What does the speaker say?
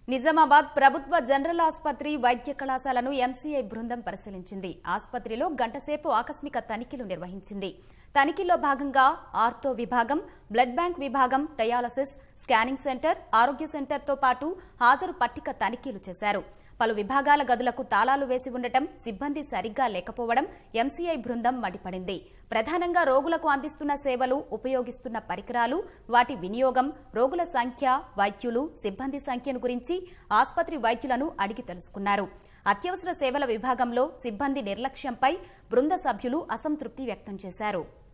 నిజామాబాద్ ప్రభుత్వ జనరల్ ఆసుపత్రి వైద్య కళాశాలను ఎంసీఐ బృందం పరిశీలించింది ఆసుపత్రిలో గంటసేపు ఆకస్మిక తనిఖీలు నిర్వహించింది తనిఖీల్లో భాగంగా ఆర్థో విభాగం బ్లడ్ బ్యాంక్ విభాగం డయాలసిస్ స్కానింగ్ సెంటర్ ఆరోగ్య సెంటర్తో పాటు హాజరు పట్టిక తనిఖీలు చేశారు పలు విభాగాల గదులకు తాళాలు వేసి ఉండటం సిబ్బంది సరిగ్గా లేకపోవడం ఎంసీఐ బృందం మండిపడింది ప్రధానంగా రోగులకు అందిస్తున్న సేవలు ఉపయోగిస్తున్న పరికరాలు వాటి వినియోగం రోగుల సంఖ్య వైద్యులు సిబ్బంది సంఖ్యను గురించి ఆసుపత్రి వైద్యులను అడిగి తెలుసుకున్నారు అత్యవసర సేవల విభాగంలో సిబ్బంది నిర్లక్ష్యంపై బృంద సభ్యులు అసంతృప్తి వ్యక్తం చేశారు